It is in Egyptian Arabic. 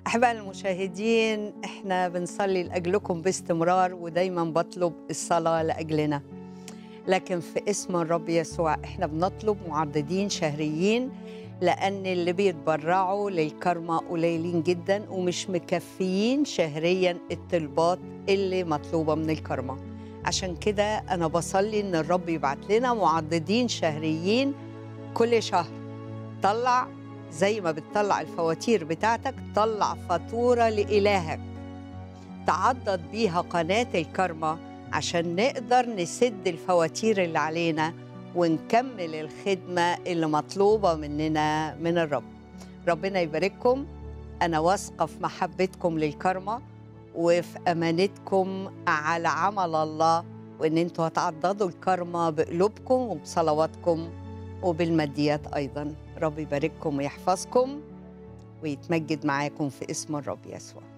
أحبائي المشاهدين احنا بنصلي لأجلكم باستمرار ودايما بطلب الصلاة لأجلنا لكن في اسم الرب يسوع احنا بنطلب معددين شهريين لأن اللي بيتبرعوا للكرمة قليلين جدا ومش مكفيين شهريا الطلبات اللي مطلوبة من الكرمة عشان كده أنا بصلي إن الرب يبعت لنا معددين شهريين كل شهر طلع زي ما بتطلع الفواتير بتاعتك طلع فاتورة لإلهك تعضد بيها قناة الكرمة عشان نقدر نسد الفواتير اللي علينا ونكمل الخدمة اللي مطلوبة مننا من الرب ربنا يبارككم أنا واثقة في محبتكم للكرمة وفي أمانتكم على عمل الله وإن أنتوا هتعضدوا الكرمة بقلوبكم وبصلواتكم وبالماديات أيضا رب يبارككم ويحفظكم ويتمجد معاكم في اسم الرب يسوع